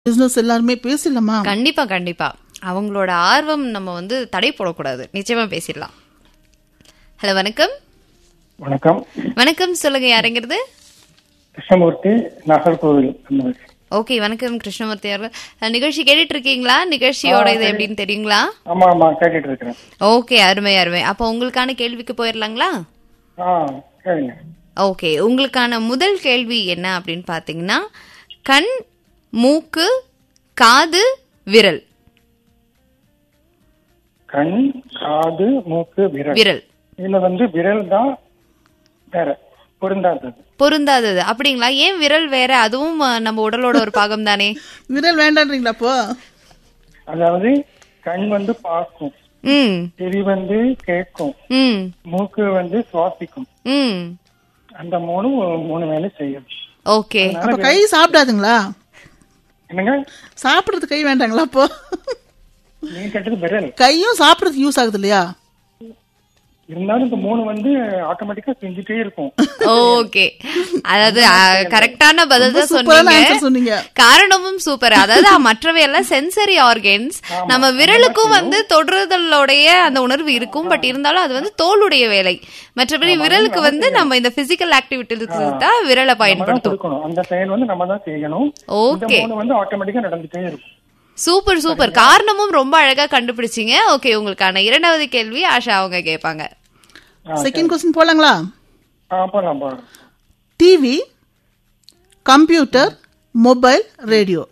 Business எல்லாருமே பேசலாமா கண்டிப்பா கண்டிப்பா அவங்களோட ஆர்வம் நம்ம வந்து தடை போடக்கூடாது நிச்சயமா பேசிடலாம் ஹலோ வணக்கம் வணக்கம் வணக்கம் சொல்லுங்க யாருங்கிறது கிருஷ்ணமூர்த்தி நாகர்கோவில் அந்த ஓகே வணக்கம் கிருஷ்ணமூர்த்தி அவர்கள் அஹ், நிகழ்ச்சி கேட்டுட்டு இருக்கீங்களா நிகழ்ச்சியோட இது எப்படின்னு தெரியுங்களா ஆமா ஆமா கேட்டுட்டு இருக்கிறேன் ஓகே அருமை அருமை அப்போ உங்களுக்கான கேள்விக்கு போயிடலாங்களா ஆ கேளுங்க ஓகே உங்களுக்கான முதல் கேள்வி என்ன அப்படின்னு பார்த்தீங்கன்னா கண் மூக்கு காது விரல் கண் காது மூக்கு விரல் விரல் இதுல வந்து விரல் தான் வேற பொருந்தாதது பொருந்தாதது அப்படிங்களா ஏன் விரல் வேற அதுவும் அஹ், நம்ம உடலோட ஒரு பாகம் தானே விரல் வேண்டான்றீங்களா அப்போ அதாவது கண் வந்து பார்க்கும் ம் செவி வந்து கேட்கும் ம் மூக்கு வந்து சுவாசிக்கும் ம் அந்த மூணு மூணு வேலை செய்யும் ஓகே அப்ப கை சாப்பிடாதுங்களா என்னங்க சாப்பிடுறது கை வேண்டாங்களா அப்போ நீங்க கேட்டது விரல் கையும் சாப்பிடுறதுக்கு யூஸ் ஆகுது இல்லையா இருந்தாலும் இந்த மூணு வந்து ஆட்டோமேட்டிக்கா செஞ்சுட்டே இருக்கும் ஓகே அதாவது கரெக்டான பதில் தான் சூப்பரான answer சொன்னீங்க சொன்னீங்க காரணமும் சூப்பர் அதாவது அஹ், மற்றவை எல்லாம் சென்சரி ஆர்கன்ஸ் நம்ம விரலுக்கும் வந்து தொடுறதலோடைய அந்த உணர்வு இருக்கும் பட் இருந்தாலும் அது வந்து தோலுடைய வேலை மற்றபடி விரலுக்கு வந்து நம்ம இந்த பிசிக்கல் ஆக்டிவிட்டிக்கு தான் விரலை நம்ம தான் பயன்படுத்தும் கொடுக்கணும் அந்த செயல் வந்து நம்ம தான் செய்யணும் இந்த ஓகே மூணு வந்து ஆட்டோமேட்டிக்கா நடந்துட்டே இருக்கும் சூப்பர் சூப்பர் காரணமும் ரொம்ப அழகா கண்டுபிடிச்சீங்க ஓகே உங்களுக்கான இரண்டாவது கேள்வி ஆஷா அவங்க கேட்பாங்க செகண்ட் கொஸ்டின் போலாங்களா ஆ போலாம் போலாம் TV computer mobile radio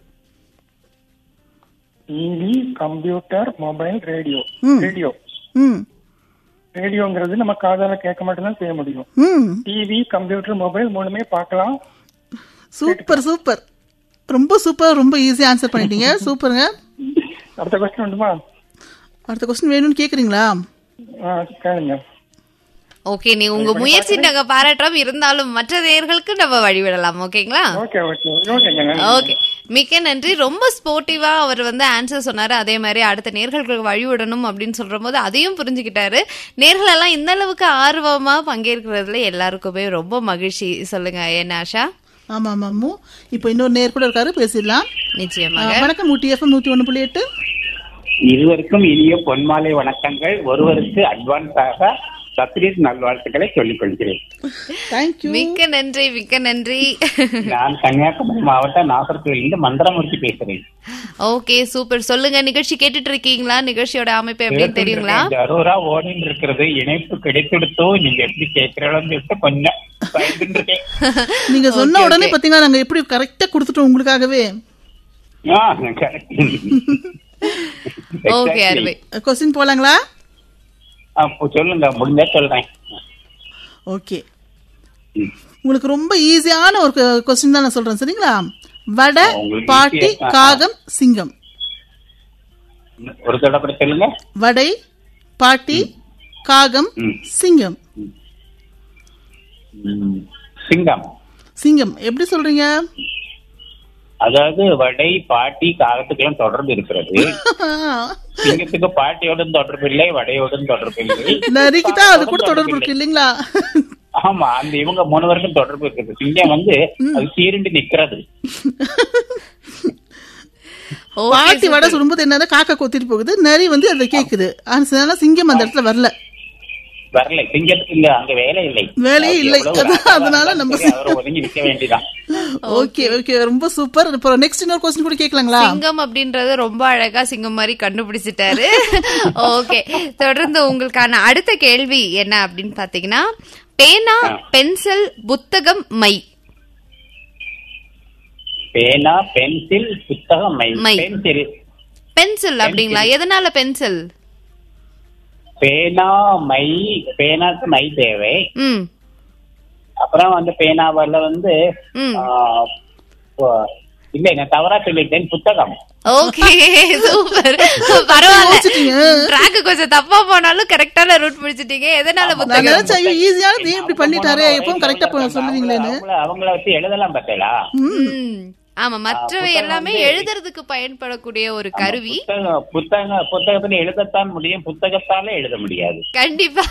TV computer mobile radio ம். ரேடியோ ம் ரேடியோங்கிறது நம்ம காதால கேட்க மட்டும்தான் செய்ய முடியும் ம் டிவி கம்ப்யூட்டர் மொபைல் மூணுமே பார்க்கலாம் சூப்பர் சூப்பர் ரொம்ப சூப்பர் ரொம்ப ஈஸியா ஆன்சர் பண்ணிட்டீங்க சூப்பருங்க அடுத்த கொஸ்டின் உண்டுமா அடுத்த கொஸ்டின் வேணும்னு கேக்குறீங்களா ஆ, கேளுங்க ஓகே நீ உங்க முயற்சி நாங்க பாராட்டுறோம் இருந்தாலும் மற்ற நேயர்களுக்கு நம்ம வழிவிடலாம் ஓகேங்களா ஓகே ஓகே ஓகேங்க ஓகே மிக்க நன்றி ரொம்ப ஸ்போர்ட்டிவா அவர் வந்து ஆன்சர் சொன்னாரு அதே மாதிரி அடுத்த நேர்களுக்கு வழிவிடணும் அப்படின்னு சொல்ற போது அதையும் புரிஞ்சுக்கிட்டாரு நேர்கள் எல்லாம் இந்த அளவுக்கு ஆர்வமா பங்கேற்கிறதுல எல்லாருக்குமே ரொம்ப மகிழ்ச்சி சொல்லுங்க என்ன ஆஷா ஆமா ஆமா அம்மு இப்போ இன்னொரு நேர் கூட இருக்காரு பேசிடலாம் நிச்சயமாக ஆ, வணக்கம் ஊட்டி எஃப்எம் நூத்தி ஒண்ணு புள்ளி எட்டு இருவருக்கும் இனிய பொன்மாலை வணக்கங்கள் ஒருவருக்கு அட்வான்ஸாக பக்ரீத் நல்வாழ்த்துக்களை சொல்லிக் கொள்கிறேன் தேங்க்யூ மிக்க நன்றி மிக்க நன்றி நான் கன்னியாகுமரி மாவட்டம் நாகர்கோவிலிருந்து மந்திரமூர்த்தி பேசுறேன் ஓகே சூப்பர் சொல்லுங்க நிகழ்ச்சி கேட்டுட்டு இருக்கீங்களா நிகழ்ச்சியோட அமைப்பு எப்படின்னு தெரியுங்களா ஜரூரா ஓடின்னு இருக்கிறது இணைப்பு கிடைத்துடுத்தோ நீங்க எப்படி கேட்கிறோம்னு சொல்லிட்டு கொஞ்சம் பயந்துட்டு இருக்கேன் நீங்க சொன்ன உடனே பாத்தீங்கன்னா நாங்க எப்படி கரெக்டா கொடுத்துட்டோம் உங்களுக்காகவே ஆ, correct. Okay Exactly. அருமை கொஸ்டின் போலாங்களா ஆ, இப்போ சொல்லுங்க முடிஞ்சா சொல்றேன் ஓகே ம். உங்களுக்கு ரொம்ப ஈஸியான ஒரு கொஸ்டின் தான் நான் சொல்றேன் சரிங்களா வடை உங்களுக்கு பாட்டி easy ஆ- காகம் சிங்கம் ஒரு தடவை சொல்லுங்க வடை பாட்டி காகம் ம். சிங்கம் ம், சிங்கம் சிங்கம் எப்படி சொல்றீங்க அதாவது வடை பாட்டி காகத்துக்கெல்லாம் தொடர்பு இருக்கிறது சிங்கத்துக்கு பாட்டியோடும் தொடர்பு இல்லை வடையோடும் தொடர்பு இல்லை நரிக்கு தான் அது கூட தொடர்பு இருக்கு இல்லைங்களா ஆமா அந்த இவங்க மூணுவருக்கும் தொடர்பு இருக்குது சிங்கம் வந்து அது சீருண்டு நிக்கிறது Okay, பாட்டி super. வடை சுடும்போது என்னன்னா காக்கா கொத்திட்டு போகுது நரி வந்து அதை கேக்குது ஆனா சிங்கம் அந்த இடத்துல வரல வரல சிங்கத்துக்கு இல்ல அங்க வேலை இல்லை வேலையே அது இல்லை. எவ்வளவு அதான் ராஜாவா அதனால இருந்தாலும் நம்ம சரி, அவரை ஒதுங்கி நிக்க வேண்டியதான் ஓகே ஓகே ரொம்ப சூப்பர் இப்போ நெக்ஸ்ட் இன்னொரு கொஸ்டின் கூட கேட்கலாங்களா சிங்கம் அப்படின்றது ரொம்ப அழகா சிங்கம் மாதிரி கண்டுபிடிச்சிட்டாரு ஓகே தொடர்ந்து உங்களுக்கான அடுத்த கேள்வி என்ன அப்படின்னு பாத்தீங்கன்னா பேனா பென்சில் புத்தகம் மை பேனா பென்சில் புத்தகம் மை மை. பென்சில் பென்சில் அப்படிங்களா எதனால பென்சில் பேனா மை பேனாக்கு மை தேவை ம் அப்புறம் அந்த பேனாவால வந்து ம் ஆ, ப- இல்ல நான் தவறா சொல்லிட்டேன் புத்தகம் ஓகே சூப்பர் பரவாயில்ல ட்ராக் கொஞ்சம் தப்பா போனாலும் கரெக்டான ரூட் பிடிச்சிட்டீங்க எதனால நான் புத்தகம் நினைச்சேன் ஐயோ ஈஸியானது ஏன் இப்படி பண்ணிட்டாரு எப்பவும் கரெக்டா சொல்லுவீங்களேன்னு அவங்கள அவங்கள வச்சு எழுதலாம் பார்த்தேளா ம். ஆமா மற்றவை புத்தகம் எல்லாமே வந்து- எழுதுறதுக்கு பயன்படக்கூடிய ஒரு கருவி புத்தகம் புத்தகம் புத்தகத்துல எழுதத்தான் முடியும் புத்தகத்தால எழுத முடியாது கண்டிப்பா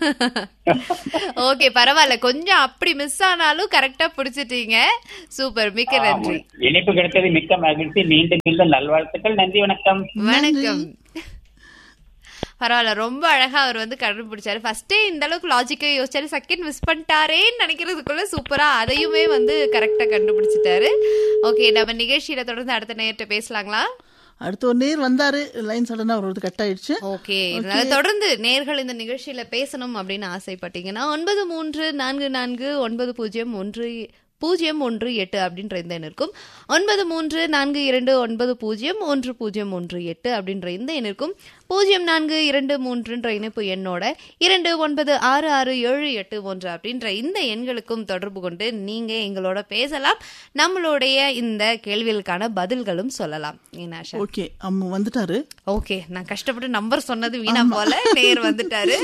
ஓகே பரவாயில்ல கொஞ்சம் அப்படி மிஸ் ஆனாலும் கரெக்டா புடிச்சிட்டீங்க சூப்பர் மிக்க நன்றி இணைப்பு கிடைத்தது மிக்க மகிழ்ச்சி மீண்டும் மீண்டும் நல்வாழ்த்துக்கள் நன்றி வணக்கம் வணக்கம் பரவாயில்ல ரொம்ப அழகா அவர் வந்து கண்டுபிடிச்சாரு ஃபர்ஸ்டே இந்த அளவுக்கு லாஜிக்கா யோசிச்சாரு செகண்ட் மிஸ் பண்ணிட்டாரேன்னு நினைக்கிறதுக்குள்ள சூப்பரா அதையுமே வந்து கரெக்டா கண்டுபிடிச்சிட்டாரு ஓகே நம்ம நிகழ்ச்சியில தொடர்ந்து அடுத்த நேரத்தை பேசலாங்களா அடுத்து ஒரு நேர் வந்தாரு லைன் சடனா ஒரு கட் ஆயிடுச்சு ஓகே இதனால தொடர்ந்து நேர்கள் இந்த நிகழ்ச்சியில பேசணும் அப்படின்னு ஆசைப்பட்டீங்கன்னா ஒன்பது மூன்று நான்கு நான்கு ஒன்பது பூஜ்ஜியம் ஒன்று பூஜ்ஜியம் ஒன்று எட்டு அப்படின்ற இந்த எண் இருக்கும் ஒன்பது மூன்று நான்கு இரண்டு ஒன்பது பூஜ்ஜியம் ஒன்று பூஜ்ஜியம் ஒன்று எட்டு அப்படின்ற இந்த எண் இருக்கும் பூஜ்ஜியம் நான்கு இரண்டு மூன்றுன்ற இணைப்பு எண்ணோட இரண்டு ஒன்பது ஆறு ஆறு ஏழு எட்டு ஒன்று அப்படின்ற இந்த எண்களுக்கும் தொடர்பு கொண்டு நீங்க எங்களோட பேசலாம் நம்மளுடைய இந்த கேள்விகளுக்கான பதில்களும் சொல்லலாம் ஏன்னா ஆஷா? ஓகே அம்மு வந்துட்டாரு ஓகே நான் கஷ்டப்பட்டு நம்பர் சொன்னது வீணா போல நேர் வந்துட்டாரு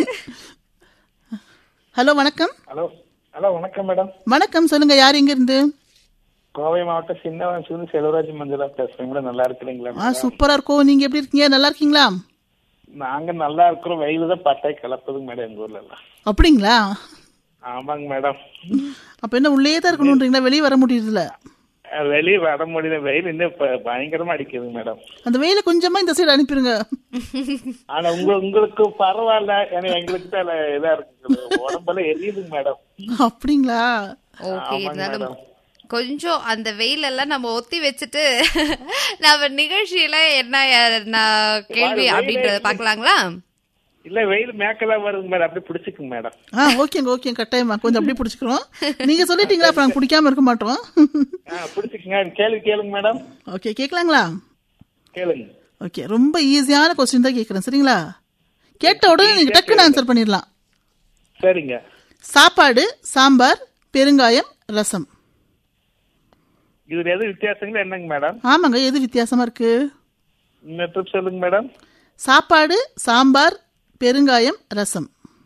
ஹலோ வணக்கம் ஹலோ ஹலோ வணக்கம் மேடம் வணக்கம் சொல்லுங்க யார் எங்க இருந்து கோவை மாவட்டம் சின்னவன்சிலிருந்து செல்வராஜ் மஞ்சளா பேசுறேன் மேடம் நல்லா இருக்கிறீங்களா ஆ சூப்பரா இருக்கோம் நீங்க எப்படி இருக்கீங்க நல்லா இருக்கீங்களா நாங்க நல்லா இருக்கிறோம் வெயில் தான் பட்டை கிளப்புதுங்க மேடம் எங்க ஊர்ல எல்லாம் அப்படிங்களா ஆமாங்க மேடம் அப்ப என்ன உள்ளே தான் இருக்கணும்ன்றீங்களா வெளியே வர முடியுதுல வெளியே வர முடியல வெயில் இன்னும் இப்ப பயங்கரமா அடிக்குதுங்க மேடம் அந்த வெயில கொஞ்சமா இந்த சைடு அனுப்பிடுங்க ஆனா உங்க உங்களுக்கு பரவாயில்ல ஏன்னா எங்களுக்கு தான் இதா இருக்கு உடம்பெல்லாம் எரியுதுங்க மேடம் அப்படிங்களா ஓகே ஆமாங்க இருந்தாலும் மேடம். கொஞ்சம் அந்த வெயில் எல்லாம் நம்ம ஒத்தி வச்சுட்டு நம்ம நிகழ்ச்சியில என்ன அஹ், நான் கேள்வி வெயிலே அப்படின்றத பாக்கலாங்களா இல்ல வெயில் மேக்கெல்லாம் வருதுங்க மேடம் அப்படியே பிடிச்சிக்குங்க மேடம் ஆ ஓகேங்க ஓகே கட்டாயமா கொஞ்சம் அப்படியே பிடிச்சிக்கிறோம் நீங்க சொல்லிட்டீங்களா அப்ப நாங்க பிடிக்காம இருக்க மாட்டோம் ஆ பிடிச்சிக்குங்க கேள்வி கேளுங்க மேடம் ஓகே கேட்கலாங்களா கேளுங்க ஓகே ரொம்ப ஈஸியான கொஸ்டின் தான் கேட்குறேன் சரிங்களா கேட்ட உடனே நீங்க டக்குன்னு ஆன்சர் பண்ணிடலாம் சரிங்க சாப்பாடு சாம்பார் பெருங்காயம் ரசம் இதுல எது வித்தியாசங்கள் என்னங்க மேடம் ஆமாங்க எது வித்தியாசமா இருக்கு இன்னொரு ட்ரிப் சொல்லுங்க மேடம் சாப்பாடு சாம்பார் பெருங்காயம் ரசம்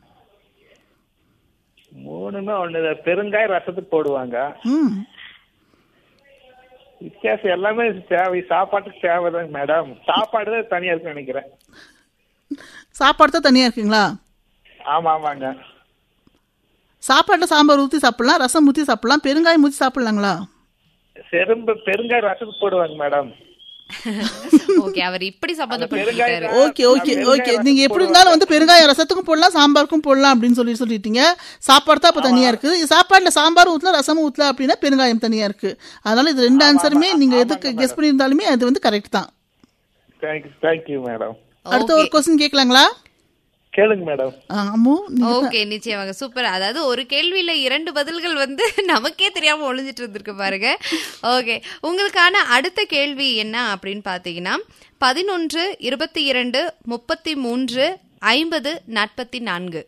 மூணுமே ஒண்ணு பெருங்காய ரசத்துக்கு போடுவாங்க ம் வித்தியாசம் எல்லாமே தேவை சாப்பாட்டுக்கு தேவைதாங்க மேடம் சாப்பாடு தான் தனியா இருக்குன்னு நினைக்கிறேன் சாப்பாடு தான் தனியா இருக்குங்களா ஆமா ஆமாங்க சாப்பாடுல சாம்பார் ஊற்றி சாப்பிடலாம் ரசம் ஊற்றி சாப்பிடலாம் பெருங்காயம் ஊற்றி சாப்பிடலாங்களா செரும்பு பெருங்காய ரசத்துக்கு போடுவாங்க மேடம் ஓகே அவர் இப்படி சம்மந்தப்பட்டிருக்காரு ஓகே ஓகே ஓகே நீங்க எப்படி இருந்தாலும் வந்து பெருங்காயம் ரசத்துக்கும் போடலாம் சாம்பாருக்கும் போடலாம் அப்படின்னு சொல்லி சொல்லிட்டீங்க சாப்பாடு தான் இப்போ தனியா இருக்கு சாப்பாடுல சாம்பார் ஊத்தல ரசமும் ஊத்தல அப்படின்னா பெருங்காயம் தனியா இருக்கு அதனால இது ரெண்டு ஆன்சருமே நீங்க எதுக்கு கெஸ் பண்ணியிருந்தாலுமே அது வந்து கரெக்ட் தான் தேங்க்யூ தேங்க்யூ மேடம் அடுத்த ஒரு கொஸ்டின் கேட்கலாங்களா கேளுங்க மேடம் ஆ, அம்மு நீங்க ஓகே நிச்சயமாக சூப்பர் அதாவது ஒரு கேள்வியில இரண்டு பதில்கள் வந்து நமக்கே தெரியாம ஒளிஞ்சிட்டு இருந்திருக்கு பாருங்க ஓகே உங்களுக்கான அடுத்த கேள்வி என்ன அப்படின்னு பாத்தீங்கன்னா பதினொன்று இருபத்தி இரண்டு முப்பத்தி மூன்று ஐம்பது நாற்பத்தி நான்கு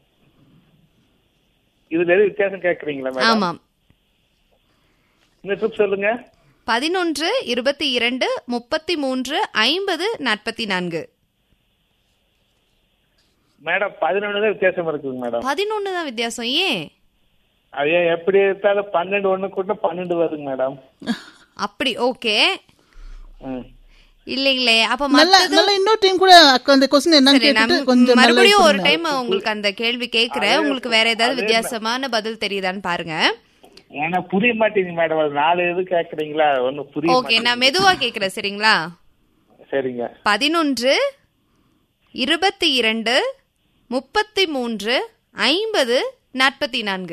இதுல எது வித்தியாசம் கேக்குறீங்களா மேடம் ஆமாம் இந்த ட்ரிப் சொல்லுங்க பதினொன்று இருபத்தி இரண்டு முப்பத்தி மூன்று ஐம்பது நாற்பத்தி நான்கு மேடம் பதினொன்னு தான் வித்தியாசம் இருக்குங்க மேடம் பதினொன்னு தான் வித்தியாசம் ஏன் அது ஏன் எப்படி இருந்தாலும் பன்னெண்டு ஒண்ணு கூட பன்னெண்டு வருதுங்க மேடம் அப்படி ஓகே ம். இல்லைங்களே அப்ப நல்லா மத்தது நல்லா இன்னொரு டைம் கூட அக்க- அந்த கொஸ்டின் என்னன்னு சரி, கேட்டுட்டு நான் கொஞ்சம் நல்லா மறுபடியும் ஒரு இது டைம் உங்களுக்கு அந்த கேள்வி கேக்குறேன் உங்களுக்கு வேற ஏதாவது வித்தியாசமான பதில் தெரியுதான்னு பாருங்க ஏன்னா புரிய மாட்டேங்குது மேடம் அது நாலு இது கேக்குறீங்களா ஒண்ணு புரிய ஓகே நான் மெதுவா கேக்குறேன் சரிங்களா மாட்டேங்குது. சரிங்க பதினொன்று இருபத்தி இரண்டு முப்பத்தி மூன்று ஐம்பது நாற்பத்தி நான்கு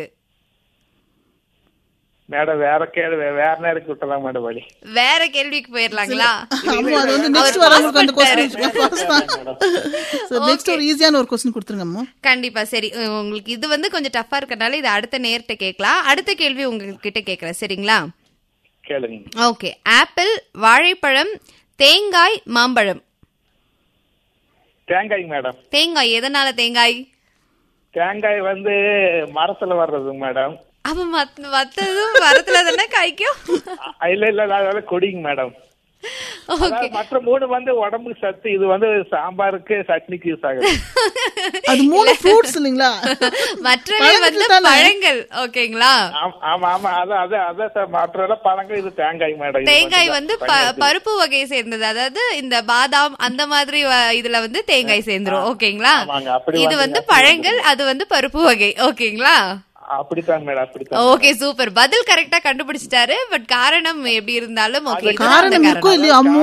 மேடம் வேற கேள்வி வேற நேரம் விட்டலாம் மேடம் வழி வேற கேள்விக்கு போயிடலாங்களா அம்மா அது வந்து நெக்ஸ்ட் அவர் வரவங்களுக்கு அந்த pass கொஸ்டின் நெக்ஸ்ட் ஒரு ஈஸியான ஒரு கொஸ்டின் கொடுத்துருங்க அம்மா கண்டிப்பா சரி உ- உங்களுக்கு இது வந்து கொஞ்சம் டஃபா இருக்கறனால இது அடுத்த நேர்கிட்ட கேட்கலாம் அடுத்த கேள்வி உங்ககிட்ட கேக்குறேன் சரிங்களா கேளுங்க ஓகே ஆப்பிள் வாழைப்பழம் தேங்காய் மாம்பழம் தேங்காய் மேடம் தேங்காய் எதனால தேங்காய் தேங்காய் வந்து மரத்துல வர்றது மேடம் அப்ப மத் மத்ததும் மரத்துல தானே காய்க்கும் அ- இல்ல இல்ல அதனால கொடிங்க மேடம் அதாவது மற்ற மூணு வந்து உடம்புக்கு சத்து இது வந்து சாம்பாருக்கு சட்னிக்கு யூஸ் ஆகுது அது மூணு ஃப்ரூட்ஸ் இல்லைங்களா மற்றவை வந்து பழங்கள் தானே? பழங்கள் ஓகேங்களா ஆமா ஆமா ஆமா அதான் அதான் அதான் சார் மற்ற பழங்கள் இது தேங்காய் மேடம் இது தேங்காய் மட்டும் வந்து தான் ப- தனியா இருக்கு. பருப்பு வகையை சேர்ந்தது அதாவது இந்த பாதாம் அந்த மாதிரி வ- இதுல வந்து தேங்காய் சேர்ந்துரும் ஓகேங்களா ஆமாங்க, அப்படி இது வந்து- வந்து அப்படி பழங்கள் அது வந்து பருப்பு வகை ஓகேங்களா அப்படித்தான் மேடம் அப்படித்தான் ஓகே சூப்பர் பதில் கரெக்டா கண்டுபிடிச்சிட்டாரு பட் காரணம் எப்படி இருந்தாலும் ஓகே காரணம் இருக்கோ இல்லையோ அம்மு